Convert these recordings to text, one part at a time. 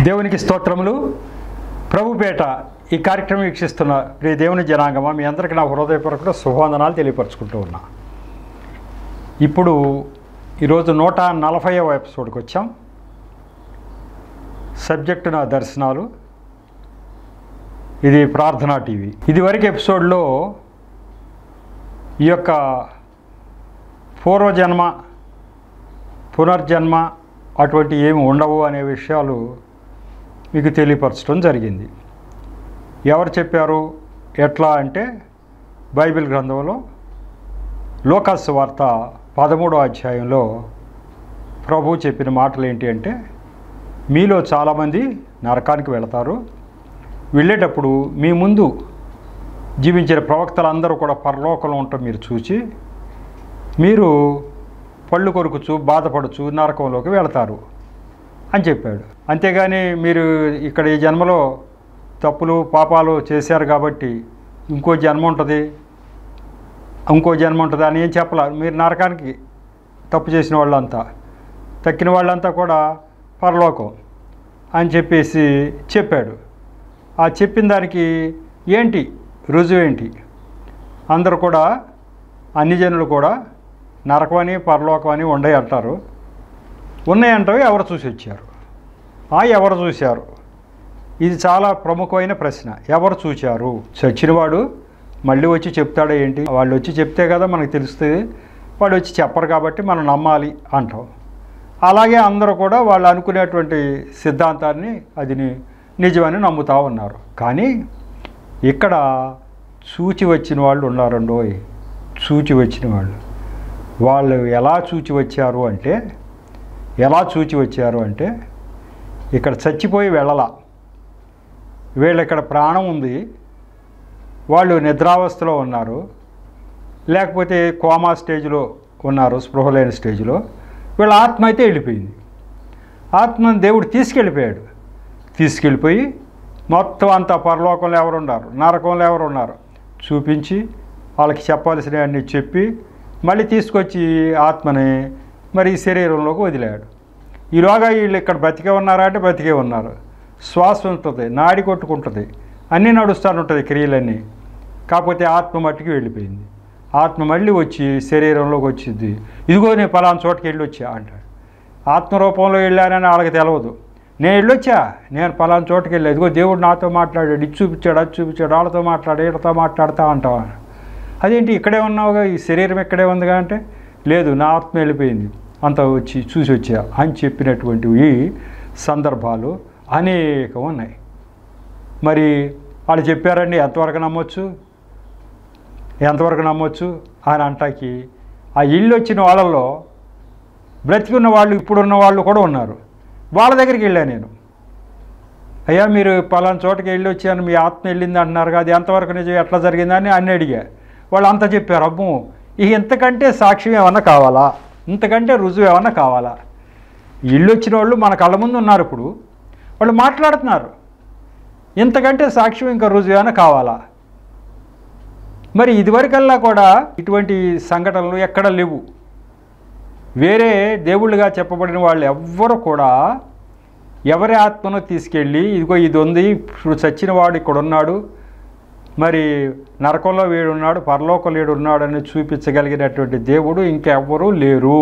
దేవునికి స్తోత్రములు ప్రభుపేట ఈ కార్యక్రమం వీక్షిస్తున్న ప్రియ దేవుని జనాంగమా మీ అందరికీ నా హృదయపూర్వక శుభవందనాలు తెలియపరచుకుంటూ ఉన్నా ఇప్పుడు ఈరోజు నూట నలభైవ ఎపిసోడ్కి వచ్చాం సబ్జెక్టు నా దర్శనాలు ఇది ప్రార్థనా టీవీ ఇదివరకు ఎపిసోడ్లో ఈ యొక్క పూర్వజన్మ పునర్జన్మ అటువంటి ఏమి ఉండవు అనే విషయాలు మీకు తెలియపరచడం జరిగింది ఎవరు చెప్పారు ఎట్లా అంటే బైబిల్ గ్రంథంలో లోకాస్ వార్త పదమూడో అధ్యాయంలో ప్రభు చెప్పిన మాటలు ఏంటి అంటే మీలో చాలామంది నరకానికి వెళతారు వెళ్ళేటప్పుడు మీ ముందు జీవించిన ప్రవక్తలందరూ కూడా పరలోకంలో ఉండటం మీరు చూసి మీరు పళ్ళు కొరుకుచు బాధపడుచు నరకంలోకి వెళతారు అని చెప్పాడు అంతేగాని మీరు ఇక్కడ ఈ జన్మలో తప్పులు పాపాలు చేశారు కాబట్టి ఇంకో జన్మ ఉంటుంది ఇంకో జన్మ ఉంటుంది అని ఏం చెప్పలే మీరు నరకానికి తప్పు చేసిన వాళ్ళంతా తక్కిన వాళ్ళంతా కూడా పరలోకం అని చెప్పేసి చెప్పాడు ఆ చెప్పిన దానికి ఏంటి రుజువు ఏంటి అందరూ కూడా అన్ని జనులు కూడా నరకమని పరలోకం అని ఉండయి అంటారు ఉన్నాయంటవి ఎవరు చూసి వచ్చారు ఆ ఎవరు చూశారు ఇది చాలా ప్రముఖమైన ప్రశ్న ఎవరు చూశారు చచ్చినవాడు మళ్ళీ వచ్చి చెప్తాడా ఏంటి వాళ్ళు వచ్చి చెప్తే కదా మనకు తెలుస్తుంది వాళ్ళు వచ్చి చెప్పరు కాబట్టి మనం నమ్మాలి అంటాం అలాగే అందరూ కూడా వాళ్ళు అనుకునేటువంటి సిద్ధాంతాన్ని అది ని- నిజమని నమ్ముతా ఉన్నారు కానీ ఇక్కడ చూచి వచ్చిన వాళ్ళు ఉన్నారండోయ్ చూచి వచ్చిన వాళ్ళు వాళ్ళు ఎలా చూచి వచ్చారు అంటే ఎలా చూచి వచ్చారు అంటే ఇక్కడ చచ్చిపోయి వెళ్ళలా వీళ్ళు ఇక్కడ ప్రాణం ఉంది వాళ్ళు నిద్రావస్థలో ఉన్నారు లేకపోతే కోమా స్టేజ్లో ఉన్నారు స్పృహ లేని స్టేజ్లో వీళ్ళ ఆత్మ అయితే వెళ్ళిపోయింది ఆత్మను దేవుడు తీసుకెళ్ళిపోయాడు తీసుకెళ్ళిపోయి మొత్తం అంతా పరలోకంలో ఎవరు ఉన్నారు నరకంలో ఎవరు ఉన్నారు చూపించి వాళ్ళకి చెప్పాల్సినవి అన్నీ చెప్పి మళ్ళీ తీసుకొచ్చి ఆత్మని మరి ఈ శరీరంలోకి వదిలాడు ఈలోగా వీళ్ళు ఇక్కడ బతికే ఉన్నారా అంటే బతికే ఉన్నారు శ్వాస ఉంటుంది నాడి కొట్టుకుంటుంది అన్నీ నడుస్తూ ఉంటుంది క్రియలన్నీ కాకపోతే ఆత్మ మట్టికి వెళ్ళిపోయింది ఆత్మ మళ్ళీ వచ్చి శరీరంలోకి వచ్చింది ఇదిగో నేను పలానా చోటుకి వెళ్ళి వచ్చా అంటాడు ఆత్మ రూపంలో వెళ్ళానని వాళ్ళకి తెలియదు నేను వెళ్ళొచ్చా నేను పలానా చోటుకి వెళ్ళా ఇదిగో దేవుడు నాతో మాట్లాడాడు ఇది చూపించాడు అది చూపించాడు వాళ్ళతో మాట్లాడు వీళ్ళతో మాట్లాడతా అంటావా అదేంటి ఇక్కడే ఉన్నావుగా ఈ శరీరం ఇక్కడే ఉందిగా అంటే లేదు నా ఆత్మ వెళ్ళిపోయింది అంత వచ్చి చూసి వచ్చా అని చెప్పినటువంటివి సందర్భాలు అనేకం ఉన్నాయి మరి వాళ్ళు చెప్పారండి ఎంతవరకు నమ్మొచ్చు ఎంతవరకు నమ్మొచ్చు అని అంటాకి ఆ ఇల్లు వచ్చిన వాళ్ళల్లో బ్రతికున్న వాళ్ళు ఇప్పుడున్న వాళ్ళు కూడా ఉన్నారు వాళ్ళ దగ్గరికి వెళ్ళా నేను అయ్యా మీరు పలానా చోటకి వెళ్ళి వచ్చాను మీ ఆత్మ వెళ్ళింది అంటున్నారు కదా అది ఎంతవరకు నిజం ఎట్లా జరిగిందని అన్ని అడిగా వాళ్ళు అంతా చెప్పారు అబ్బో ఇక ఇంతకంటే సాక్ష్యం ఏమన్నా కావాలా ఇంతకంటే రుజువు ఏమన్నా కావాలా ఇల్లు వచ్చిన వాళ్ళు మన కళ్ళ ముందు ఉన్నారు ఇప్పుడు వాళ్ళు మాట్లాడుతున్నారు ఇంతకంటే సాక్ష్యం ఇంకా రుజువు ఏమైనా కావాలా మరి ఇదివరకల్లా కూడా ఇటువంటి సంఘటనలు ఎక్కడ లేవు వేరే దేవుళ్ళుగా చెప్పబడిన వాళ్ళు ఎవ్వరు కూడా ఎవరి ఆత్మను తీసుకెళ్ళి ఇదిగో ఇది ఉంది ఇప్పుడు చచ్చిన వాడు ఇక్కడ ఉన్నాడు మరి నరకంలో వీడున్నాడు పరలోకంలో వీడున్నాడు అని చూపించగలిగినటువంటి దేవుడు ఇంకెవ్వరూ లేరు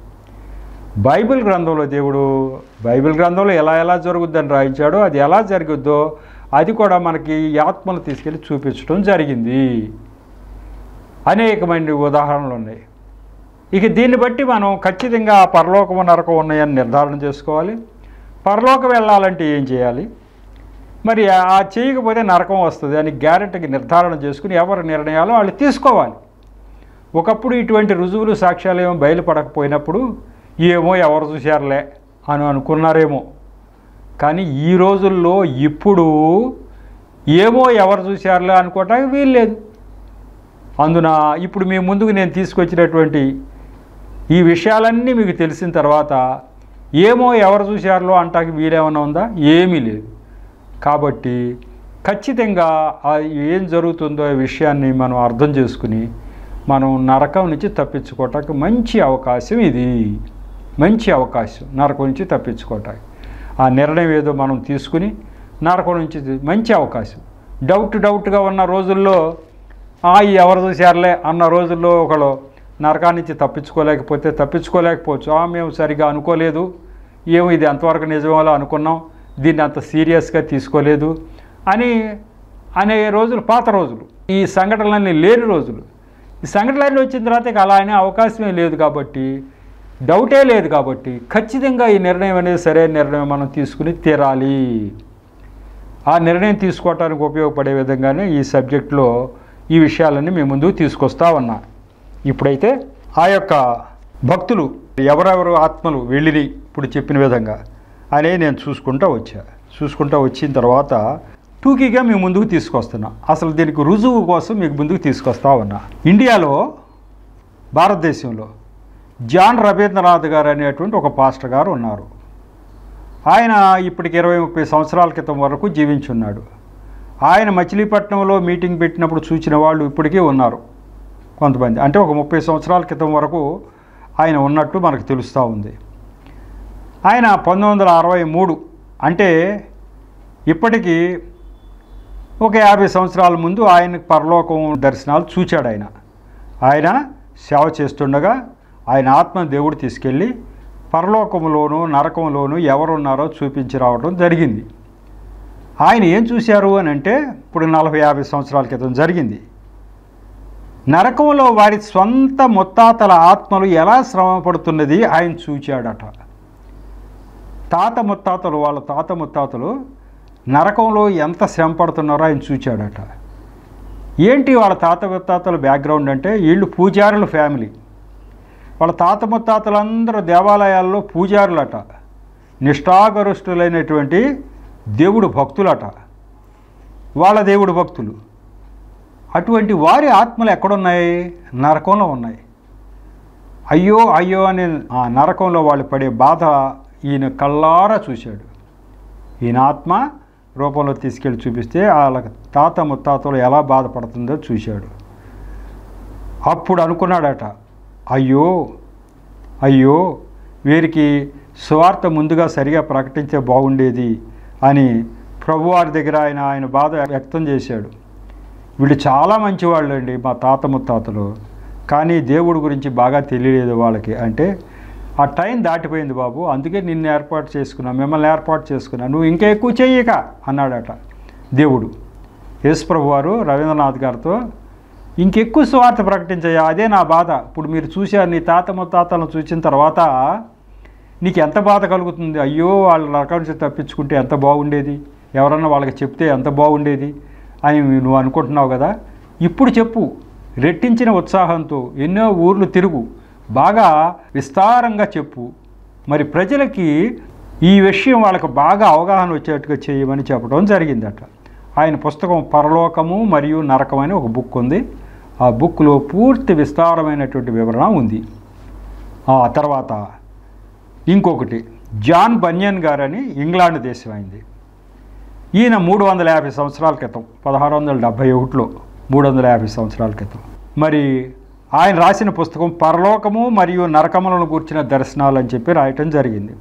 బైబిల్ గ్రంథంలో దేవుడు బైబిల్ గ్రంథంలో ఎలా ఎలా జరుగుద్దని రాయించాడో అది ఎలా జరుగుద్దో అది కూడా మనకి ఈ ఆత్మను తీసుకెళ్ళి చూపించడం జరిగింది అనేకమైన ఉదాహరణలు ఉన్నాయి ఇక దీన్ని బట్టి మనం ఖచ్చితంగా ఆ పరలోకము నరకం ఉన్నాయని నిర్ధారణ చేసుకోవాలి పరలోకం వెళ్ళాలంటే ఏం చేయాలి మరి ఆ చేయకపోతే నరకం వస్తుంది అని గ్యారెంటీకి నిర్ధారణ చేసుకుని ఎవరి నిర్ణయాలు వాళ్ళు తీసుకోవాలి ఒకప్పుడు ఇటువంటి రుజువులు సాక్ష్యాలు ఏమో బయలుపడకపోయినప్పుడు ఏమో ఎవరు చూశారులే అని అనుకున్నారేమో కానీ ఈ రోజుల్లో ఇప్పుడు ఏమో ఎవరు చూశారులే అనుకోవటానికి వీల్లేదు అందున ఇప్పుడు మీ ముందుకు నేను తీసుకొచ్చినటువంటి ఈ విషయాలన్నీ మీకు తెలిసిన తర్వాత ఏమో ఎవరు చూశారో అంటానికి వీలేమన్నా ఉందా ఏమీ లేదు కాబట్టి ఖచ్చితంగా ఆ ఏం జరుగుతుందో ఈ విషయాన్ని మనం అర్థం చేసుకుని మనం నరకం నుంచి తప్పించుకోవటానికి మంచి అవకాశం ఇది మంచి అవకాశం నరకం నుంచి తప్పించుకోవటానికి ఆ నిర్ణయం ఏదో మనం తీసుకుని నరకం నుంచి మంచి అవకాశం డౌట్ డౌట్గా ఉన్న రోజుల్లో "ఆ, ఈ ఎవరు చూశారులే అన్న రోజుల్లో ఒకళ్ళు నరకాన్ని నుంచి తప్పించుకోలేకపోతే తప్పించుకోలేకపోవచ్చు "ఆ, మేము సరిగా అనుకోలేదు ఏమో ఇది ఎంతవరకు నిజమేలా అనుకున్నాం దీన్ని అంత సీరియస్గా తీసుకోలేదు అని అనే రోజులు పాత రోజులు ఈ సంఘటనలన్నీ లేని రోజులు ఈ సంఘటనలన్నీ వచ్చిన తర్వాత ఇక అలా అనే అవకాశమే లేదు కాబట్టి డౌటే లేదు కాబట్టి ఖచ్చితంగా ఈ నిర్ణయం అనేది సరైన నిర్ణయం మనం తీసుకుని తీరాలి ఆ నిర్ణయం తీసుకోవటానికి ఉపయోగపడే విధంగానే ఈ సబ్జెక్టులో ఈ విషయాలన్నీ మేము ముందుకు తీసుకొస్తా ఉన్నా ఇప్పుడైతే ఆ యొక్క భక్తులు ఎవరెవరు ఆత్మలు వెళ్ళిరి ఇప్పుడు చెప్పిన విధంగా అనేది నేను చూసుకుంటూ వచ్చా చూసుకుంటూ వచ్చిన తర్వాత టూకీగా మేము ముందుకు తీసుకొస్తున్నా అసలు దీనికి రుజువు కోసం మీకు ముందుకు తీసుకొస్తా ఉన్నా ఇండియాలో భారతదేశంలో జాన్ రవీంద్రనాథ్ గారు అనేటువంటి ఒక పాస్టర్ గారు ఉన్నారు ఆయన ఇప్పటికి ఇరవై ముప్పై సంవత్సరాల క్రితం వరకు జీవించున్నాడు ఆయన మచిలీపట్నంలో మీటింగ్ పెట్టినప్పుడు చూసిన వాళ్ళు ఇప్పటికీ ఉన్నారు కొంతమంది అంటే ఒక ముప్పై సంవత్సరాల క్రితం వరకు ఆయన ఉన్నట్టు మనకు తెలుస్తూ ఉంది ఆయన పంతొమ్మిది వందల అరవై మూడు అంటే ఇప్పటికీ ఒక యాభై సంవత్సరాల ముందు ఆయన పరలోకం దర్శనాలు చూచాడు ఆయన ఆయన సేవ చేస్తుండగా ఆయన ఆత్మ దేవుడు తీసుకెళ్ళి పరలోకంలోను నరకంలోను ఎవరున్నారో చూపించి రావడం జరిగింది ఆయన ఏం చూశారు అని అంటే ఇప్పుడు నలభై యాభై సంవత్సరాల క్రితం జరిగింది నరకంలో వారి సొంత ముత్తాతల ఆత్మలు ఎలా శ్రమ పడుతున్నది ఆయన చూచాడట తాత ముత్తాతలు వాళ్ళ తాత ముత్తాతలు నరకంలో ఎంత శ్రమ పడుతున్నారో ఆయన చూచాడట ఏంటి వాళ్ళ తాత ముత్తాతల బ్యాక్గ్రౌండ్ అంటే వీళ్ళు పూజారుల ఫ్యామిలీ వాళ్ళ తాత ముత్తాతలందరూ దేవాలయాల్లో పూజారులట నిష్ఠాగరుష్ఠులైనటువంటి దేవుడు భక్తులట వాళ్ళ దేవుడు భక్తులు అటువంటి వారి ఆత్మలు ఎక్కడున్నాయి నరకంలో ఉన్నాయి అయ్యో అయ్యో అని ఆ నరకంలో వాళ్ళు పడే బాధ ఈయన కళ్ళారా చూశాడు ఈయన ఆత్మ రూపంలో తీసుకెళ్ళి చూపిస్తే వాళ్ళ తాత ముత్తాతలు ఎలా బాధపడుతుందో చూశాడు అప్పుడు అనుకున్నాడట అయ్యో అయ్యో వీరికి స్వార్థ ముందుగా సరిగా ప్రకటించే బాగుండేది అని ప్రభువారి దగ్గర ఆయన ఆయన బాధ వ్యక్తం చేశాడు వీళ్ళు చాలా మంచివాళ్ళు అండి మా తాత ముత్తాతలు కానీ దేవుడి గురించి బాగా తెలియలేదు వాళ్ళకి అంటే ఆ టైం దాటిపోయింది బాబు అందుకే నిన్ను ఏర్పాటు చేసుకున్నా మిమ్మల్ని ఏర్పాటు చేసుకున్నా నువ్వు ఇంకా ఎక్కువ చెయ్యక అన్నాడట దేవుడు యేసుప్రభు వారు రవీంద్రనాథ్ గారితో ఇంకెక్కువ స్వార్థ ప్రకటించయ్యా అదే నా బాధ ఇప్పుడు మీరు చూశారు నీ తాత ముత్తాతలను చూసిన తర్వాత నీకు ఎంత బాధ కలుగుతుంది అయ్యో వాళ్ళ రకం నుంచి తప్పించుకుంటే ఎంత బాగుండేది ఎవరన్నా వాళ్ళకి చెప్తే ఎంత బాగుండేది అని నువ్వు అనుకుంటున్నావు కదా ఇప్పుడు చెప్పు రెట్టించిన ఉత్సాహంతో ఎన్నో ఊర్లు తిరుగు బాగా విస్తారంగా చెప్పు మరి ప్రజలకి ఈ విషయం వాళ్ళకు బాగా అవగాహన వచ్చేట్టుగా చేయమని చెప్పడం జరిగిందట ఆయన పుస్తకం పరలోకము మరియు నరకం అని ఒక బుక్ ఉంది ఆ బుక్లో పూర్తి విస్తారమైనటువంటి వివరణ ఉంది ఆ తర్వాత ఇంకొకటి జాన్ బన్యన్ గారని ఇంగ్లాండ్ దేశం అయింది ఈయన మూడు వందల యాభై సంవత్సరాల క్రితం పదహారు వందల డెబ్భై ఒకటిలో మూడు వందల యాభై సంవత్సరాల క్రితం మరి ఆయన రాసిన పుస్తకం పరలోకము మరియు నరకములను కూర్చిన దర్శనాలు అని చెప్పి రాయటం జరిగింది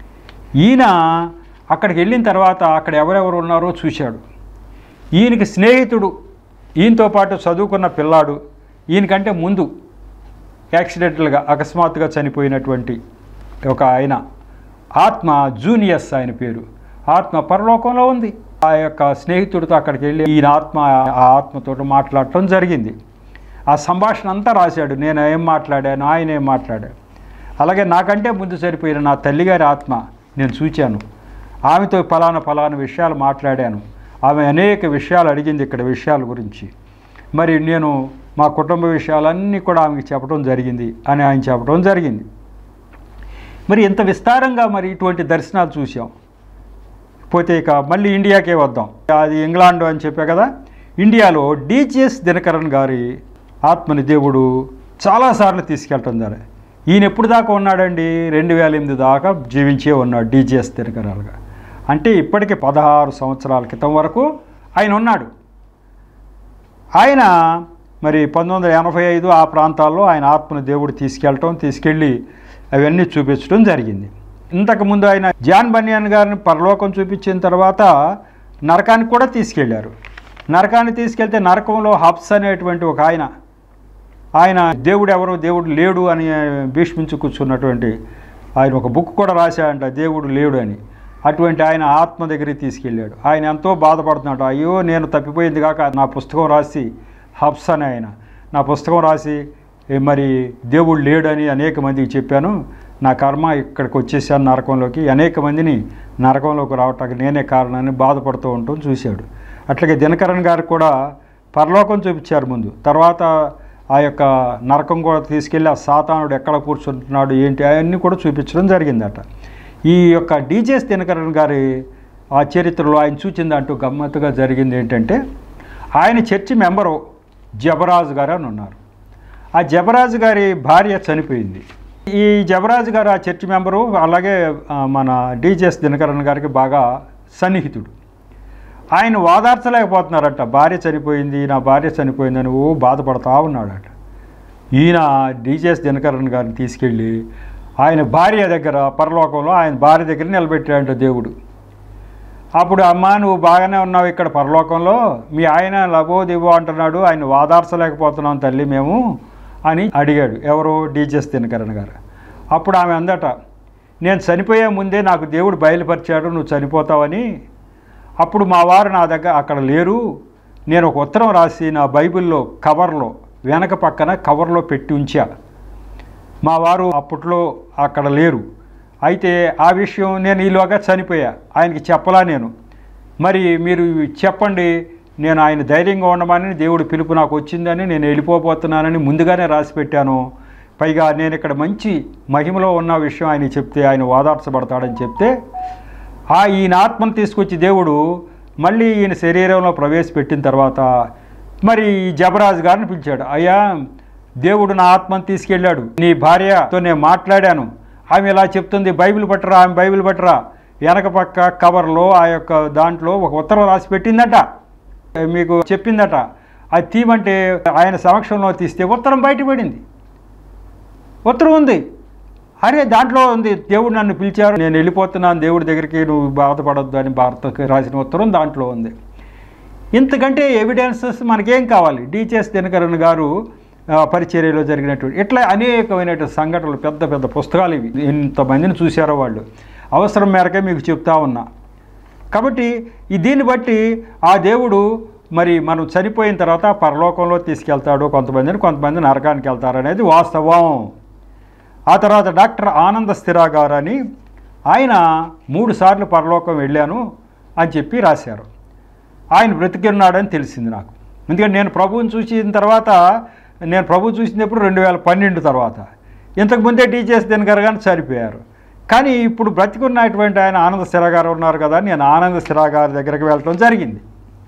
ఈయన అక్కడికి వెళ్ళిన తర్వాత అక్కడ ఎవరెవరు ఉన్నారో చూశాడు ఈయనకి స్నేహితుడు ఈయనతో పాటు చదువుకున్న పిల్లాడు ఈయనకంటే ముందు యాక్సిడెంటల్గా అకస్మాత్తుగా చనిపోయినటువంటి ఒక ఆయన ఆత్మ జూనియస్ ఆయన పేరు ఆత్మ పరలోకంలో ఉంది ఆ యొక్క స్నేహితుడితో అక్కడికి వెళ్ళి ఈయన ఆత్మ ఆ ఆత్మతో మాట్లాడటం జరిగింది ఆ సంభాషణ అంతా రాశాడు నేను ఏం మాట్లాడాను ఆయన ఏం మాట్లాడాడు అలాగే నాకంటే ముందు సరిపోయిన నా తల్లిగారి ఆత్మ నేను చూచాను ఆమెతో ఫలానా ఫలానా విషయాలు మాట్లాడాను ఆమె అనేక విషయాలు అడిగింది ఇక్కడ విషయాల గురించి మరి నేను మా కుటుంబ విషయాలన్నీ కూడా ఆమెకి చెప్పడం జరిగింది అని ఆయన చెప్పడం జరిగింది మరి ఇంత విస్తారంగా మరి ఇటువంటి దర్శనాలు చూసాం పోతే ఇక మళ్ళీ ఇండియాకే వద్దాం అది ఇంగ్లాండ్ అని చెప్పా కదా ఇండియాలో డిజిఎస్ దినకరన్ గారి ఆత్మని దేవుడు చాలాసార్లు తీసుకెళ్ళటం జరిగింది ఈయన ఎప్పుడు దాకా ఉన్నాడండి రెండు వేల ఎనిమిది దాకా జీవించే ఉన్నాడు డిజిఎస్ దినకరాలుగా అంటే ఇప్పటికి పదహారు సంవత్సరాల క్రితం వరకు ఆయన ఉన్నాడు ఆయన మరి పంతొమ్మిది వందల ఎనభై ఐదు ఆ ప్రాంతాల్లో ఆయన ఆత్మను దేవుడు తీసుకెళ్ళటం తీసుకెళ్ళి అవన్నీ చూపించడం జరిగింది ఇంతకుముందు ఆయన జాన్ బనియాన్ గారిని పరలోకం చూపించిన తర్వాత నరకానికి కూడా తీసుకెళ్లారు నరకాన్ని తీసుకెళ్తే నరకంలో హబ్స్ అనేటువంటి ఒక ఆయన ఆయన దేవుడు ఎవరు దేవుడు లేడు అని భీష్మించి కూర్చున్నటువంటి ఆయన ఒక బుక్ కూడా రాశాడంట దేవుడు లేడు అని అటువంటి ఆయన ఆత్మ దగ్గరికి తీసుకెళ్ళాడు ఆయన ఎంతో బాధపడుతున్నాడు అయ్యో నేను తప్పిపోయింది కాక నా పుస్తకం రాసి హబ్స్ అని ఆయన నా పుస్తకం రాసి "ఏ మరి దేవుడు లేడని అనేక మందికి చెప్పాను నా కర్మ ఇక్కడికి వచ్చేసాను నరకంలోకి అనేక మందిని నరకంలోకి రావటానికి నేనే కారణాన్ని బాధపడుతూ ఉంటాం చూశాడు అట్లాగే దినకరన్ గారికి కూడా పరలోకం చూపించారు ముందు తర్వాత ఆ యొక్క నరకం కూడా తీసుకెళ్ళి ఆ సాతానుడు ఎక్కడ కూర్చుంటున్నాడు ఏంటి అవన్నీ కూడా చూపించడం జరిగిందట ఈ యొక్క డీజేస్ దినకరన్ గారి ఆ చరిత్రలో ఆయన చూచింది అంటూ గమ్మత్తుగా జరిగింది ఏంటంటే ఆయన చర్చి మెంబరు జబరాజు గారు అని ఉన్నారు ఆ జబరాజు గారి భార్య చనిపోయింది ఈ జబరాజు గారు ఆ చర్చి మెంబరు అలాగే ఆ, మన డీజేఎస్ దినకరన్ గారికి బాగా సన్నిహితుడు ఆయన ఓదార్చలేకపోతున్నారట భార్య చనిపోయింది నా భార్య చనిపోయిందని ఓ బాధపడతా ఉన్నాడట ఈయన డీజేఎస్ దినకరన్ గారిని తీసుకెళ్ళి ఆయన భార్య దగ్గర పరలోకంలో ఆయన భార్య దగ్గర నిలబెట్టాడంట దేవుడు అప్పుడు అమ్మ నువ్వు బాగానే ఉన్నావు ఇక్కడ పరలోకంలో మీ ఆయన లబో దివో అంటున్నాడు ఆయన వాదార్చలేకపోతున్నాం తల్లి మేము అని అడిగాడు ఎవరు డీజెస్ దినకరణ గారు అప్పుడు ఆమె అందట నేను చనిపోయే ముందే నాకు దేవుడు బయలుపరిచాడు నువ్వు చనిపోతావని అప్పుడు మా వారు నా దగ్గర అక్కడ లేరు నేను ఒక ఉత్తరం రాసి నా బైబిల్లో కవర్లో వెనక పక్కన కవర్లో పెట్టి ఉంచా మా వారు అప్పట్లో అక్కడ లేరు అయితే ఆ విషయం నేను ఈలోగా చనిపోయా ఆయనకి చెప్పలా నేను మరి మీరు చెప్పండి నేను ఆయన ధైర్యంగా ఉండమని దేవుడు పిలుపు నాకు వచ్చిందని నేను వెళ్ళిపోబోతున్నానని ముందుగానే రాసి పెట్టాను పైగా నేను ఇక్కడ మంచి మహిమలో ఉన్న విషయం ఆయన చెప్తే ఆయన ఓదార్చబడతాడని చెప్తే ఆ ఈయన ఆత్మను తీసుకొచ్చి దేవుడు మళ్ళీ ఈయన శరీరంలో ప్రవేశపెట్టిన తర్వాత మరి ఈ జబరాజు గారిని పిలిచాడు అయ్యా దేవుడు నా ఆత్మను తీసుకెళ్ళాడు నీ భార్యతో నేను మాట్లాడాను ఆమె ఇలా చెప్తుంది బైబిల్ పట్టరా ఆమె బైబిల్ పట్టరా వెనక పక్క కవర్లో ఆ యొక్క దాంట్లో ఒక ఉత్తరం రాసి పెట్టిందట మీకు చెప్పిందట అది తీయమంటే ఆయన సమక్షంలో తీస్తే ఉత్తరం బయటపడింది ఉత్తరం ఉంది అరే దాంట్లో ఉంది దేవుడు నన్ను పిలిచారు నేను వెళ్ళిపోతున్నాను దేవుడి దగ్గరికి నువ్వు బాధపడొద్దు అని భారతకి రాసిన ఉత్తరం దాంట్లో ఉంది ఇంతకంటే ఎవిడెన్సెస్ మనకేం కావాలి డీచేఎస్ దినకరన్ గారు ఆ, పరిచర్యలో జరిగినటువంటి ఇట్లా అనేకమైనటువంటి సంఘటనలు పెద్ద పెద్ద పుస్తకాలు ఇవి ఇంతమందిని చూశారో వాళ్ళు అవసరం మేరకే మీకు చెప్తా ఉన్నా కాబట్టి ఈ దీన్ని బట్టి ఆ దేవుడు మరి మనం చనిపోయిన తర్వాత పరలోకంలో తీసుకెళ్తాడు కొంతమందిని కొంతమంది నరకానికి వెళ్తారు అనేది వాస్తవం ఆ తర్వాత డాక్టర్ ఆనంద స్థిరా గారు అని ఆయన మూడు సార్లు పరలోకం వెళ్ళాను అని చెప్పి రాశారు ఆయన బ్రతికున్నాడని తెలిసింది నాకు ఎందుకంటే నేను ప్రభువుని చూసిన తర్వాత నేను ప్రభు చూసినప్పుడు రెండు వేల పన్నెండు తర్వాత ఇంతకుముందే టీచర్స్ దినకర్ గారు చనిపోయారు కానీ ఇప్పుడు బ్రతికున్నటువంటి ఆయన ఆనంద స్థిర గారు ఉన్నారు కదా నేను ఆనంద స్థిర గారి దగ్గరికి వెళ్ళటం జరిగింది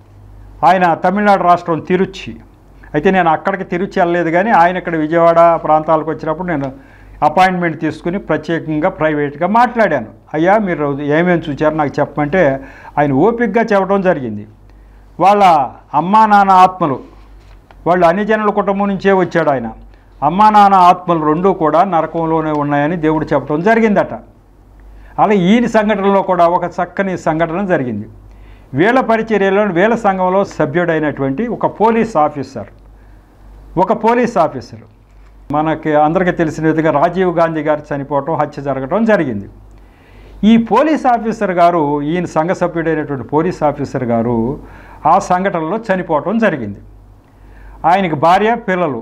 ఆయన తమిళనాడు రాష్ట్రం తిరుచి అయితే నేను అక్కడికి తిరుచి వెళ్ళలేదు కానీ ఆయన ఇక్కడ విజయవాడ ప్రాంతాలకు వచ్చినప్పుడు నేను అపాయింట్మెంట్ తీసుకుని ప్రత్యేకంగా ప్రైవేట్గా మాట్లాడాను అయ్యా మీరు ఏమేమి చూచారో నాకు చెప్పమంటే ఆయన ఓపికగా చెప్పడం జరిగింది వాళ్ళ అమ్మా నాన్న ఆత్మలు వాళ్ళు అన్ని జనుల కుటుంబం నుంచే వచ్చాడు ఆయన అమ్మా నాన్న ఆత్మలు రెండూ కూడా నరకంలోనే ఉన్నాయని దేవుడు చెప్పడం జరిగిందట అలా ఈయన సంఘటనలో కూడా ఒక చక్కని సంఘటన జరిగింది వీళ్ళ పరిచర్యలో వీళ్ళ సంఘంలో సభ్యుడైనటువంటి ఒక పోలీస్ ఆఫీసర్ ఒక పోలీస్ ఆఫీసర్ మనకి అందరికీ తెలిసిన విధంగా రాజీవ్ గాంధీ గారు చనిపోవటం హత్య జరగటం జరిగింది ఈ పోలీస్ ఆఫీసర్ గారు ఈయన సంఘ సభ్యుడైనటువంటి పోలీస్ ఆఫీసర్ గారు ఆ సంఘటనలో చనిపోవటం జరిగింది ఆయనకి భార్య పిల్లలు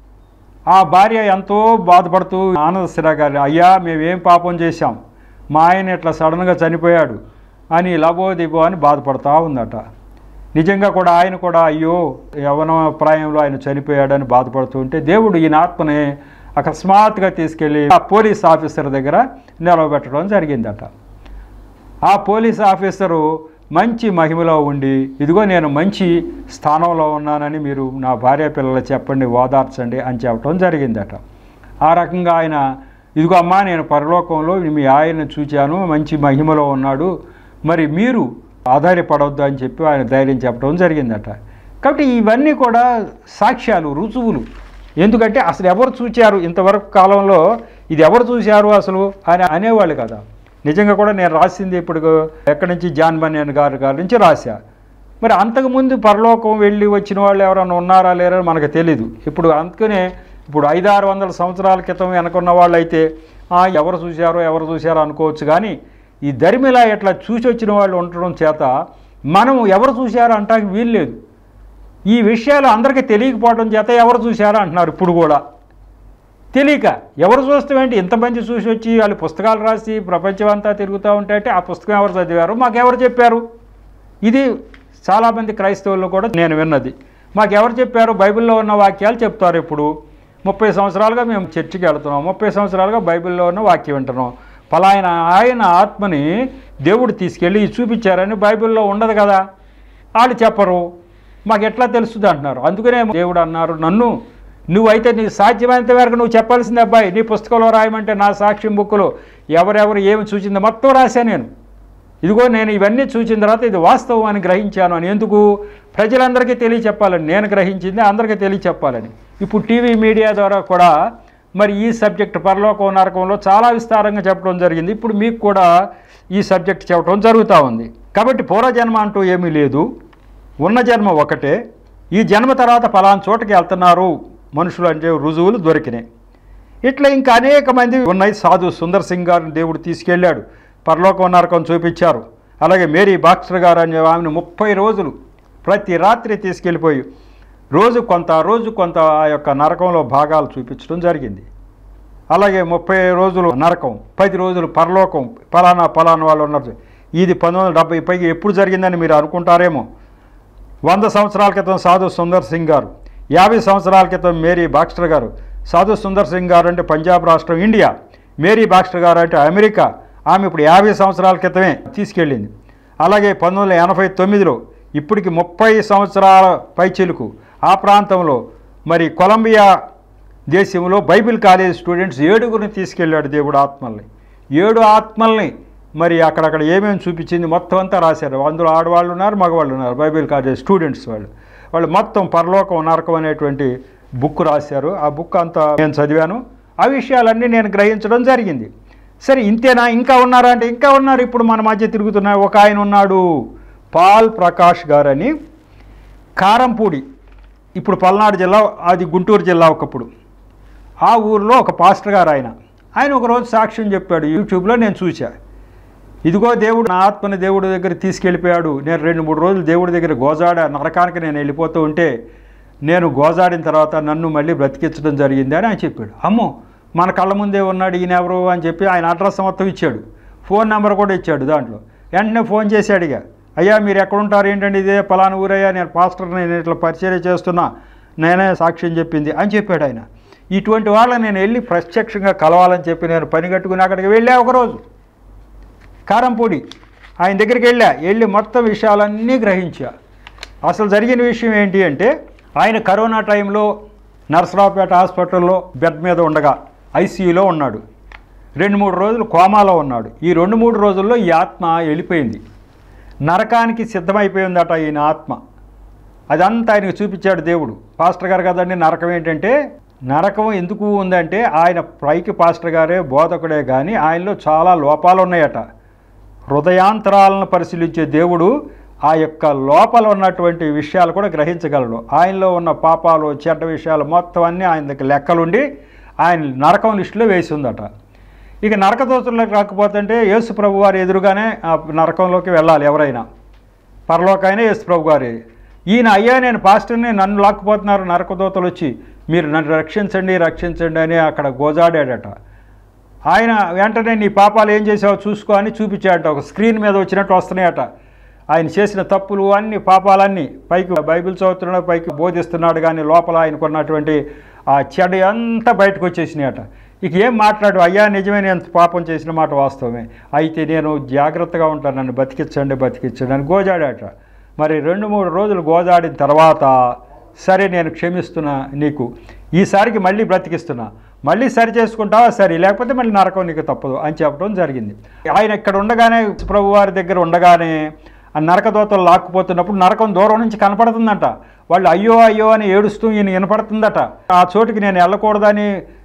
ఆ భార్య ఎంతో బాధపడుతూ ఆనంద స్థిర గారు అయ్యా మేమేం పాపం చేశాం మా ఆయన ఇట్లా సడన్గా చనిపోయాడు అని లబో దిబో అని బాధపడతా ఉందట నిజంగా కూడా ఆయన కూడా అయ్యో యవన ప్రాయంలో ఆయన చనిపోయాడని బాధపడుతూ ఉంటే దేవుడు ఈయన ఆత్మని అకస్మాత్తుగా తీసుకెళ్ళి ఆ పోలీస్ ఆఫీసర్ దగ్గర నిలవబెట్టడం జరిగిందట ఆ పోలీస్ ఆఫీసరు మంచి మహిమలో ఉండి ఇదిగో నేను మంచి స్థానంలో ఉన్నానని మీరు నా భార్య పిల్లలు చెప్పండి ఓదార్చండి అని చెప్పడం జరిగిందట ఆ రకంగా ఆయన ఇదిగో అమ్మా నేను పరలోకంలో మీ ఆయన్ని చూచాను మంచి మహిమలో ఉన్నాడు మరి మీరు ఆధారపడవద్దు అని చెప్పి ఆయన ధైర్యం చెప్పడం జరిగిందట కాబట్టి ఇవన్నీ కూడా సాక్ష్యాలు రుజువులు ఎందుకంటే అసలు ఎవరు చూచారు ఇంతవరకు కాలంలో ఇది ఎవరు చూశారు అసలు అని అనేవాళ్ళు కదా నిజంగా కూడా నేను రాసింది ఇప్పుడు ఎక్కడి నుంచి జాన్ బన్యన్ గారి గారి నుంచి రాశా మరి అంతకుముందు పరలోకం వెళ్ళి వచ్చిన వాళ్ళు ఎవరైనా ఉన్నారా లేరా మనకు తెలీదు ఇప్పుడు అందుకనే ఇప్పుడు ఐదారు వందల సంవత్సరాల క్రితం వెనకున్న వాళ్ళు అయితే "ఆ, ఎవరు చూశారో ఎవరు చూశారో అనుకోవచ్చు కానీ ఈ ధర్మిలా ఇట్లా చూసి వచ్చిన వాళ్ళు ఉండడం చేత మనం ఎవరు చూశారో అంటానికి వీల్లేదు ఈ విషయాలు అందరికీ తెలియకపోవడం చేత ఎవరు చూశారో అంటున్నారు ఇప్పుడు కూడా తెలియక ఎవరు చూస్తామేంటి ఇంతమంది చూసి వచ్చి వాళ్ళు పుస్తకాలు రాసి ప్రపంచం అంతా తిరుగుతూ ఉంటే అంటే ఆ పుస్తకం ఎవరు చదివారు మాకు ఎవరు చెప్పారు ఇది చాలామంది క్రైస్తవుల్లో కూడా నేను విన్నది మాకు ఎవరు చెప్పారు బైబిల్లో ఉన్న వాక్యాలు చెప్తారు ఇప్పుడు ముప్పై సంవత్సరాలుగా మేము చర్చికి వెళ్తున్నాం ముప్పై సంవత్సరాలుగా బైబిల్లో ఉన్న వాక్యం వింటున్నాం పలాయన ఆయన ఆత్మని దేవుడు తీసుకెళ్ళి చూపించారని బైబిల్లో ఉండదు కదా వాళ్ళు చెప్పరు మాకు ఎట్లా తెలుస్తుంది అంటున్నారు అందుకనే దేవుడు అన్నారు నన్ను నువ్వైతే నీ సాధ్యమైనంత వరకు నువ్వు చెప్పాల్సింది అబ్బాయి నీ పుస్తకంలో రాయమంటే నా సాక్ష్యం బుక్కులో ఎవరెవరు ఏమి చూసిందో మొత్తం రాశా నేను ఇదిగో నేను ఇవన్నీ చూసిన తర్వాత ఇది వాస్తవం అని గ్రహించాను అని ఎందుకు ప్రజలందరికీ తెలియచెప్పాలని నేను గ్రహించింది అందరికీ తెలియచెప్పాలని ఇప్పుడు టీవీ మీడియా ద్వారా కూడా మరి ఈ సబ్జెక్ట్ పరలోకం నరకంలో చాలా విస్తారంగా చెప్పడం జరిగింది ఇప్పుడు మీకు కూడా ఈ సబ్జెక్ట్ చెప్పడం జరుగుతూ ఉంది కాబట్టి పూర్వజన్మ అంటూ ఏమీ లేదు ఉన్న జన్మ ఒకటే ఈ జన్మ తర్వాత ఫలానా చోటకి వెళ్తున్నారు మనుషులు అంటే రుజువులు దొరికినాయి ఇట్లా ఇంకా అనేక మంది ఉన్నాయి సాధు సుందర్ సింగ్ గారిని దేవుడు తీసుకెళ్ళాడు పరలోకం నరకం చూపించారు అలాగే మేరీ బాక్స్టర్ గారు అనే ఆమెను ముప్పై రోజులు ప్రతి రాత్రి తీసుకెళ్ళిపోయి రోజు కొంత రోజు కొంత ఆ యొక్క నరకంలో భాగాలు చూపించడం జరిగింది అలాగే ముప్పై రోజులు నరకం పది రోజులు పరలోకం ఫలానా ఫలానా వాళ్ళు ఉన్నారు ఇది పంతొమ్మిది వందల డెబ్బై పైకి ఎప్పుడు జరిగిందని మీరు అనుకుంటారేమో వంద సంవత్సరాల క్రితం సాధు సుందర్ సింగ్ గారు యాభై సంవత్సరాల క్రితం మేరీ బాక్స్టర్ గారు సాధు సుందర్ సింగ్ గారు అంటే పంజాబ్ రాష్ట్రం ఇండియా మేరీ బాక్స్టర్ గారు అంటే అమెరికా ఆమె ఇప్పుడు యాభై సంవత్సరాల క్రితమే తీసుకెళ్ళింది అలాగే పంతొమ్మిది వందల ఎనభై తొమ్మిదిలో ఇప్పటికి ముప్పై సంవత్సరాల పైచిలుకు ఆ ప్రాంతంలో మరి కొలంబియా దేశంలో బైబిల్ కాలేజ్ స్టూడెంట్స్ ఏడుగురిని తీసుకెళ్ళాడు దేవుడు ఆత్మల్ని ఏడు ఆత్మల్ని మరి అక్కడక్కడ ఏమేమి చూపించింది మొత్తం అంతా రాశారు అందులో ఆడవాళ్ళు ఉన్నారు మగవాళ్ళు ఉన్నారు బైబిల్ కాలేజ్ స్టూడెంట్స్ వాళ్ళు వాళ్ళు మొత్తం పరలోకం నరకం అనేటువంటి బుక్ రాశారు ఆ బుక్ అంతా నేను చదివాను ఆ విషయాలన్నీ నేను గ్రహించడం జరిగింది సరే ఇంతేనా ఇంకా ఉన్నారా అంటే ఇంకా ఉన్నారు ఇప్పుడు మన మధ్య తిరుగుతున్నారు ఒక ఆయన ఉన్నాడు పాల్ ప్రకాష్ గారని కారంపూడి ఇప్పుడు పల్నాడు జిల్లా అది గుంటూరు జిల్లా ఒకప్పుడు ఆ ఊరిలో ఒక పాస్టర్ గారు ఆయన ఆయన ఒకరోజు సాక్ష్యం చెప్పాడు యూట్యూబ్లో నేను చూశా ఇదిగో దేవుడు నా ఆత్మని దేవుడి దగ్గర తీసుకెళ్ళిపోయాడు నేను రెండు మూడు రోజులు దేవుడి దగ్గర గోజాడ నరకానికి నేను వెళ్ళిపోతూ ఉంటే నేను గోజాడిన తర్వాత నన్ను మళ్ళీ బ్రతికించడం జరిగింది అని ఆయన చెప్పాడు అమ్మో మన కళ్ళ ముందే ఉన్నాడు ఈయన ఎవరు అని చెప్పి ఆయన అడ్రస్ మొత్తం ఇచ్చాడు ఫోన్ నెంబర్ కూడా ఇచ్చాడు దాంట్లో వెంటనే ఫోన్ చేశాడు ఇక అయ్యా మీరు ఎక్కడుంటారు ఏంటండి ఇదే పలానా ఊరయ్యా నేను పాస్టర్ నేను ఇట్లా పరిచయం చేస్తున్నా నేనే సాక్ష్యం చెప్పింది అని చెప్పాడు ఆయన ఇటువంటి వాళ్ళని నేను వెళ్ళి ప్రత్యక్షంగా కలవాలని చెప్పి నేను పని కట్టుకుని అక్కడికి వెళ్ళా ఒకరోజు కారంపూడి ఆయన దగ్గరికి వెళ్ళా వెళ్ళి మొత్తం విషయాలన్నీ గ్రహించా అసలు జరిగిన విషయం ఏంటి అంటే ఆయన కరోనా టైంలో నర్సరావుపేట హాస్పిటల్లో బెడ్ మీద ఉండగా ఐసీయూలో ఉన్నాడు రెండు మూడు రోజులు కోమాలో ఉన్నాడు ఈ రెండు మూడు రోజుల్లో ఈ ఆత్మ వెళ్ళిపోయింది నరకానికి సిద్ధమైపోయిందట ఈయన ఆత్మ అదంతా ఆయనకు చూపించాడు దేవుడు పాస్టర్ గారు కదండి నరకం ఏంటంటే నరకం ఎందుకు ఉందంటే ఆయన పైకి పాస్టర్ గారే బోధకుడే కానీ ఆయనలో చాలా లోపాలు ఉన్నాయట హృదయాంతరాలను పరిశీలించే దేవుడు ఆ యొక్క లోపల ఉన్నటువంటి విషయాలు కూడా గ్రహించగలడు ఆయనలో ఉన్న పాపాలు చెడ్డ విషయాలు మొత్తం అన్నీ ఆయన దగ్గర లెక్కలుండి ఆయన నరకం లిస్టులో వేసి ఉందట ఇక నరక దోషులకు రాకపోతుంటే యేసు ప్రభు వారి ఎదురుగానే ఆ నరకంలోకి వెళ్ళాలి ఎవరైనా పరలోకైనా యేసు ప్రభు గారి ఈయన అయ్యా నేను పాస్టర్ని నన్ను లాక్కుపోతున్నారు నరకదోతలు వచ్చి మీరు నన్ను రక్షించండి రక్షించండి అని అక్కడ గోజాడాడట ఆయన వెంటనే నీ పాపాలు ఏం చేసావో చూసుకో అని చూపించాడట ఒక స్క్రీన్ మీద వచ్చినట్టు వస్తున్నాయట ఆయన చేసిన తప్పులు అన్ని పాపాలన్నీ పైకి బైబిల్ చదువుతున్నాడు పైకి బోధిస్తున్నాడు కానీ లోపల ఆయనకున్నటువంటి ఆ చెడు అంతా బయటకు వచ్చేసినాయట ఇక ఏం మాట్లాడు అయ్యా నిజమే నేను పాపం చేసిన మాట వాస్తవమే అయితే నేను జాగ్రత్తగా ఉంటాను నన్ను బతికించండి బతికించండి అని గోజాడాట మరి రెండు మూడు రోజులు గోజాడిన తర్వాత సరే నేను క్షమిస్తున్నా నీకు ఈసారికి మళ్ళీ బ్రతికిస్తున్నా మళ్ళీ సరి చేసుకుంటావా సరే లేకపోతే మళ్ళీ నరకం నీకు తప్పదు అని చెప్పడం జరిగింది ఆయన ఇక్కడ ఉండగానే ప్రభు వారి దగ్గర ఉండగానే ఆ నరకదోతలు లాక్కుపోతున్నప్పుడు నరకం దూరం నుంచి కనపడుతుందంట వాళ్ళు అయ్యో అయ్యో అని ఏడుస్తూ ఈయన వినపడుతుందట ఆ చోటుకి నేను వెళ్ళకూడదని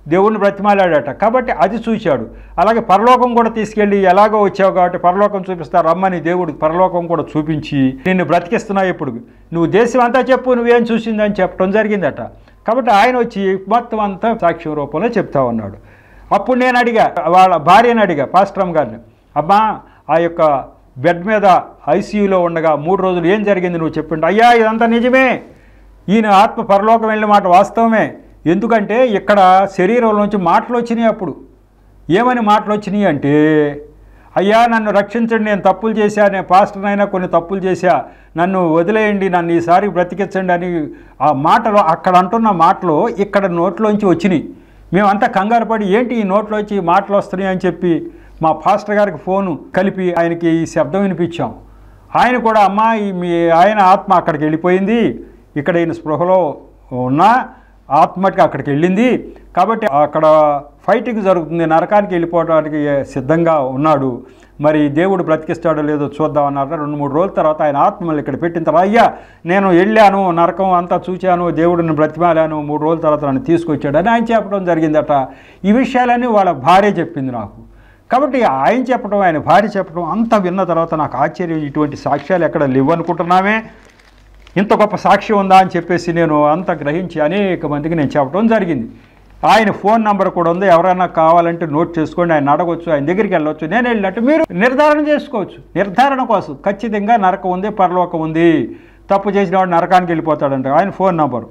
దేవుణ్ణి బ్రతిమాలాడట కాబట్టి అది చూశాడు అలాగే పరలోకం కూడా తీసుకెళ్ళి ఎలాగో వచ్చావు కాబట్టి పరలోకం చూపిస్తారు రమ్మని దేవుడు పరలోకం కూడా చూపించి నిన్ను బ్రతికిస్తున్నావు ఇప్పుడు నువ్వు దేశం అంతా చెప్పు నువ్వేం చూసిందని చెప్పడం జరిగిందట కాబట్టి ఆయన వచ్చి మొత్తం అంతా సాక్ష్యం రూపంలో చెప్తా ఉన్నాడు అప్పుడు నేను అడిగా వాళ్ళ భార్యని అడిగా పాస్టరమ్ గారిని అమ్మా ఆ యొక్క బెడ్ మీద ఐసీయూలో ఉండగా మూడు రోజులు ఏం జరిగింది నువ్వు చెప్పిండు అయ్యా ఇదంతా నిజమే ఈయన ఆత్మ పరలోకం వెళ్ళిన మాట వాస్తవమే ఎందుకంటే ఇక్కడ శరీరంలోంచి మాటలు వచ్చినాయి అప్పుడు ఏమని మాటలు వచ్చినాయి అంటే అయ్యా నన్ను రక్షించండి నేను తప్పులు చేశా నేను పాస్టర్నైనా కొన్ని తప్పులు చేశా నన్ను వదిలేయండి నన్ను ఈసారి బ్రతికించండి అని ఆ మాటలు అక్కడ అంటున్న మాటలు ఇక్కడ నోట్లోంచి వచ్చినాయి మేమంతా కంగారు పడి ఏంటి ఈ నోట్లోంచి ఈ మాటలు వస్తున్నాయి అని చెప్పి మా పాస్టర్ గారికి ఫోను కలిపి ఆయనకి ఈ శబ్దం వినిపించాం ఆయన కూడా అమ్మా ఈ మీ ఆయన ఆత్మ అక్కడికి వెళ్ళిపోయింది ఇక్కడ ఈయన స్పృహలో ఉన్నా ఆత్మకి అక్కడికి వెళ్ళింది కాబట్టి అక్కడ ఫైటింగ్ జరుగుతుంది నరకానికి వెళ్ళిపోవడానికి సిద్ధంగా ఉన్నాడు మరి దేవుడు బ్రతికిస్తాడో లేదో చూద్దామన్నారు రెండు మూడు రోజుల తర్వాత ఆయన ఆత్మలు ఇక్కడ పెట్టిన తర్వాత అయ్యా నేను వెళ్ళాను నరకం అంతా చూశాను దేవుడిని బ్రతిమాలాను మూడు రోజుల తర్వాత నన్ను తీసుకొచ్చాడని ఆయన చెప్పడం జరిగిందట ఈ విషయాలన్నీ వాళ్ళ భార్య చెప్పింది నాకు కాబట్టి ఆయన చెప్పడం ఆయన భార్య చెప్పడం అంత విన్న తర్వాత నాకు ఆశ్చర్యం ఇటువంటి సాక్ష్యాలు ఎక్కడ లేవు అనుకుంటున్నామే ఇంత గొప్ప సాక్ష్యం ఉందా అని చెప్పేసి నేను అంత గ్రహించి అనేక మందికి నేను చెప్పడం జరిగింది ఆయన ఫోన్ నంబర్ కూడా ఉంది ఎవరైనా కావాలంటే నోట్ చేసుకోండి ఆయన అడగొచ్చు ఆయన దగ్గరికి వెళ్ళొచ్చు నేను వెళ్ళినట్టు మీరు నిర్ధారణ చేసుకోవచ్చు నిర్ధారణ కోసం ఖచ్చితంగా నరకం ఉంది పరలోకం ఉంది తప్పు చేసిన వాడు నరకానికి వెళ్ళిపోతాడంట ఆయన phone number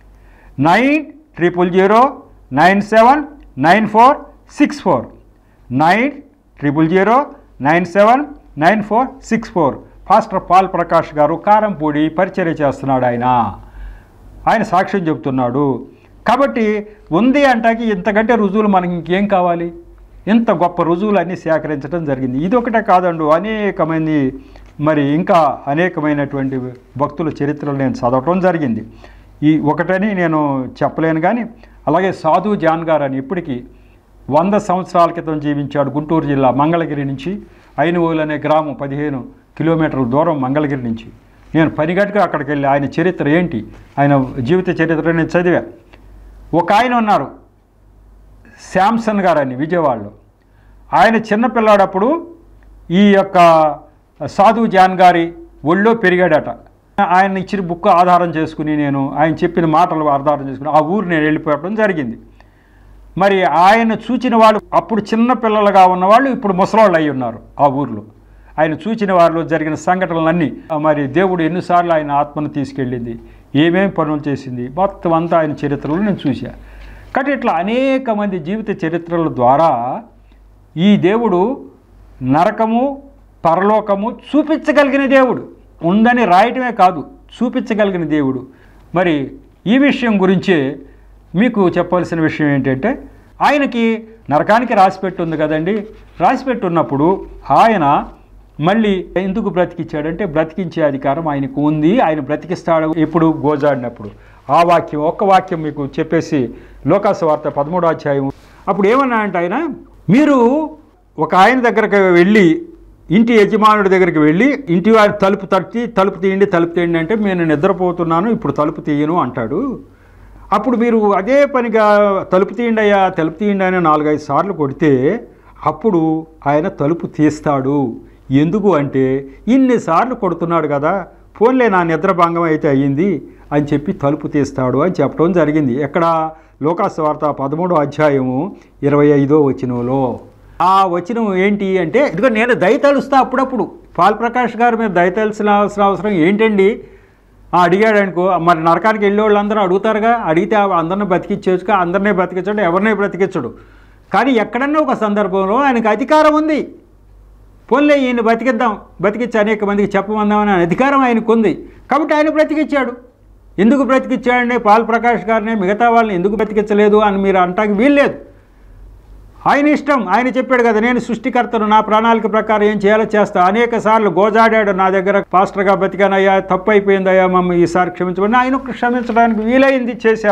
nine triple zero nine seven nine four six four nine triple zero nine seven nine four six four pastor Paul Prakash గారు కారంపూడి పరిచర్య చేస్తున్నాడు ఆయన ఆయన సాక్ష్యం చెబుతున్నాడు కాబట్టి ఉంది అంటాకి ఇంతకంటే రుజువులు మనకి ఇంకేం కావాలి ఇంత గొప్ప రుజువులు అన్నీ సేకరించడం జరిగింది ఇది ఒకటే కాదండు అనేకమంది మరి ఇంకా అనేకమైనటువంటి భక్తుల చరిత్రలు నేను చదవటం జరిగింది ఈ ఒకటని నేను చెప్పలేను కానీ అలాగే సాధు జాన్ గారు అని ఇప్పటికీ వంద సంవత్సరాల క్రితం జీవించాడు గుంటూరు జిల్లా మంగళగిరి నుంచి ఐనువోలు అనే గ్రామం పదిహేను కిలోమీటర్ల దూరం మంగళగిరి నుంచి నేను పనిగట్టుగా అక్కడికి వెళ్ళి ఆయన చరిత్ర ఏంటి ఆయన జీవిత చరిత్ర నేను చదివా ఒక ఆయన ఉన్నారు శాంసన్ గారని విజయవాడలో ఆయన చిన్నపిల్లాడప్పుడు ఈ యొక్క సాధు జాన్ గారి ఒళ్ళో పెరిగాడట ఆయన ఇచ్చిన బుక్ ఆధారం చేసుకుని నేను ఆయన చెప్పిన మాటలు ఆధారం చేసుకుని ఆ ఊరు నేను వెళ్ళిపోవడం జరిగింది మరి ఆయన చూచిన వాళ్ళు అప్పుడు చిన్న పిల్లలుగా ఉన్నవాళ్ళు ఇప్పుడు ముసలాళ్ళు అయి ఉన్నారు ఆ ఊర్లో ఆయన చూచిన వారిలో జరిగిన సంఘటనలన్నీ ఆ మరి దేవుడు ఎన్నిసార్లు ఆయన ఆత్మను తీసుకెళ్ళింది ఏమేమి పనులు చేసింది మొత్తం అంతా ఆయన చరిత్రలో నేను చూశా కాబట్టి ఇట్లా అనేక మంది జీవిత చరిత్రల ద్వారా ఈ దేవుడు నరకము పరలోకము చూపించగలిగిన దేవుడు ఉందని రాయటమే కాదు చూపించగలిగిన దేవుడు మరి ఈ విషయం గురించే మీకు చెప్పవలసిన విషయం ఏంటంటే ఆయనకి నరకానికి రాసిపెట్టి ఉంది కదండి రాసిపెట్టి ఉన్నప్పుడు ఆయన మళ్ళీ ఎందుకు బ్రతికిచ్చాడంటే బ్రతికించే అధికారం ఆయనకు ఉంది ఆయన బ్రతికిస్తాడు ఎప్పుడు గోజాడినప్పుడు ఆ వాక్యం ఒక్క వాక్యం మీకు చెప్పేసి లోకాస వార్త పదమూడో అధ్యాయం అప్పుడు ఏమన్నా అంటే ఆయన మీరు ఒక ఆయన దగ్గరకు వెళ్ళి ఇంటి యజమానుడి దగ్గరికి వెళ్ళి ఇంటి వారి తలుపు తట్టి తలుపు తీయండి తలుపు తీయండి అంటే నేను నిద్రపోతున్నాను ఇప్పుడు తలుపు తీయను అంటాడు అప్పుడు మీరు అదే పనిగా తలుపు తీయండి అయ్యా తలుపు తీయండి అని నాలుగైదు సార్లు కొడితే అప్పుడు ఆయన తలుపు తీస్తాడు ఎందుకు అంటే ఇన్నిసార్లు కొడుతున్నాడు కదా ఫోన్లే నా నిద్రభంగం అయితే అయ్యింది అని చెప్పి తలుపు తీస్తాడు అని చెప్పడం జరిగింది ఎక్కడ లోకాస్ వార్త పదమూడో అధ్యాయము ఇరవై ఐదో వచనంలో ఆ వచనం ఏంటి అంటే ఇదిగో నేను దయతలుస్తా అప్పుడప్పుడు పాల్ ప్రకాష్ గారు మీరు దయతలసిన అవసరం ఏంటండి ఆ, అడిగాడు అనుకో మరి నరకానికి వెళ్ళే వాళ్ళందరూ అడుగుతారుగా అడిగితే ఆ అందరిని బతికించవచ్చు అందరినీ బతికించడు ఎవరిని బ్రతికించడు కానీ ఎక్కడన్నా ఒక సందర్భంలో ఆయనకు అధికారం ఉంది పోన్లే ఈయన బతికిద్దాం బతికించి అనేక మందికి చెప్పమందామని అధికారం ఆయనకు ఉంది కాబట్టి ఆయన బ్రతికిచ్చాడు ఎందుకు బ్రతికిచ్చాడండి పాల్ ప్రకాష్ గారిని మిగతా వాళ్ళని ఎందుకు బ్రతికించలేదు అని మీరు అంటానికి వీల్లేదు ఆయన ఇష్టం ఆయన చెప్పాడు కదా నేను సృష్టికర్తను నా ప్రణాళిక ప్రకారం ఏం చేయాలో చేస్తా అనేక సార్లు గోజాడాడు నా దగ్గర పాస్టర్గా బతికానయ్యా తప్పు అయిపోయిందయ్యా మమ్మ ఈసారి క్షమించమని ఆయన క్షమించడానికి వీలైంది చేశాను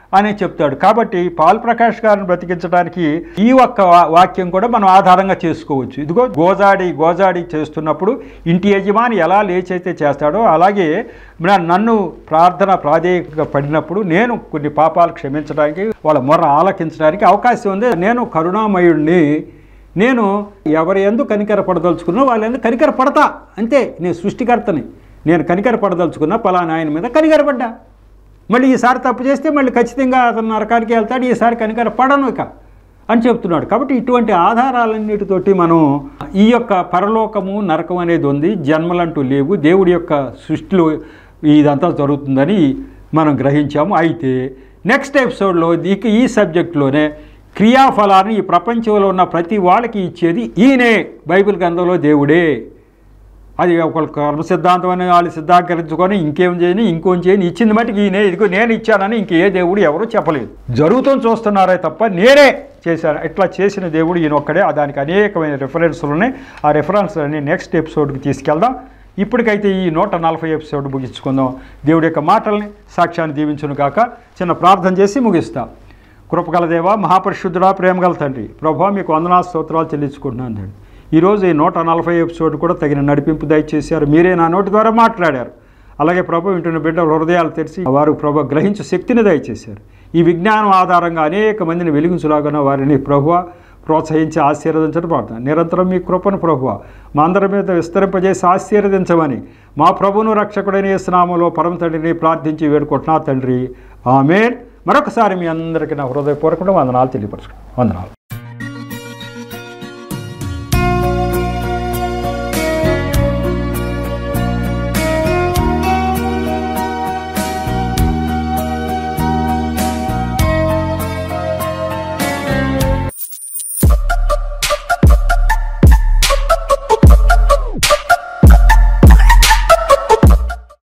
అని చెప్తాడు కాబట్టి పాల్ ప్రకాష్ గారిని బ్రతికించడానికి ఈ ఒక్క వా- వాక్యం కూడా మనం ఆధారంగా చేసుకోవచ్చు ఇదిగో గోజాడి గోజాడి చేస్తున్నప్పుడు ఇంటి యజమాని ఎలా లేచైతే చేస్తాడో అలాగే నా- నన్ను ప్రార్థన ప్రాధేయకంగా పడినప్పుడు నేను కొన్ని పాపాలు క్షమించడానికి వాళ్ళ మొర్ర ఆలకించడానికి అవకాశం ఉంది నేను కరుణామయుడిని నేను ఎవరి ఎందు కనికర పడదలుచుకున్నా వాళ్ళ ఎందు కనికర పడతా అంతే నేను సృష్టికర్తని నేను కనికర పడదలుచుకున్నా పలానా ఆయన మీద కనికరపడ్డా మళ్ళీ ఈసారి తప్పు చేస్తే మళ్ళీ ఖచ్చితంగా అతను నరకానికి వెళ్తాడు ఈసారి కనికర పడను ఇక అని చెప్తున్నాడు కాబట్టి ఇటువంటి ఆధారాలన్నిటితోటి మనం ఈ యొక్క పరలోకము నరకం అనేది ఉంది జన్మలంటూ లేవు దేవుడి యొక్క సృష్టిలో ఇదంతా జరుగుతుందని మనం గ్రహించాము అయితే నెక్స్ట్ ఎపిసోడ్లో ఇక ఈ సబ్జెక్టులోనే క్రియాఫలాన్ని ఈ ప్రపంచంలో ఉన్న ప్రతి వాళ్ళకి ఇచ్చేది ఈయనే బైబిల్ గ్రంథంలో దేవుడే అది ఒకళ్ళు కర్మ సిద్ధాంతం అని వాళ్ళు సిద్ధాంతరించుకొని ఇంకేం చేయని ఇంకోం చేయని ఇచ్చింది మటుకు ఈయనే ఇదిగో నేను ఇచ్చానని ఇంకే దేవుడు ఎవరు చెప్పలేదు జరుగుతుంది చూస్తున్నారే తప్ప నేనే చేశాను ఇట్లా చేసిన దేవుడు ఈయన ఒక్కడే ఆ దానికి అనేకమైన రెఫరెన్స్లు ఉన్నాయి ఆ రెఫరెన్స్లన్నీ నెక్స్ట్ ఎపిసోడ్కి తీసుకెళ్దాం ఇప్పటికైతే ఈ నూట నలభై ఎపిసోడ్ ముగించుకుందాం దేవుడి యొక్క మాటల్ని సాక్ష్యాన్ని దీవించును కాక చిన్న ప్రార్థన చేసి ముగిస్తాం కృపగల దేవ మహాపరిశుద్ధుడా ప్రేమగల తండ్రి ప్రభా మీకు వందనా స్తోత్రాలు చెల్లించుకుంటున్నాను తండ్రి ఈరోజు ఈ నూట నలభై ఎపిసోడ్ కూడా తగిన నడిపింపు దయచేశారు మీరే నా నోటి ద్వారా మాట్లాడారు అలాగే ప్రభు వింటున్న బిడ్డల హృదయాలు తెరిచి వారు ప్రభు గ్రహించే శక్తిని దయచేశారు ఈ విజ్ఞానం ఆధారంగా అనేక మందిని వెలిగించులాగా వారిని ప్రభువ ప్రోత్సహించి ఆశీర్వదించడం ప్రార్థన నిరంతరం మీ కృపను ప్రభువ మా అందరి మీద విస్తరింపజేసి ఆశీర్వదించమని మా ప్రభువును రక్షకుడైన యేసునామలో పరమ తండ్రిని ప్రార్థించి వేడుకుంటున్నా తండ్రి ఆమెన్ మరొకసారి మీ అందరికీ నా హృదయపూర్వకంగా వందనాలు తెలియపరచుకుంటాం వందనాలు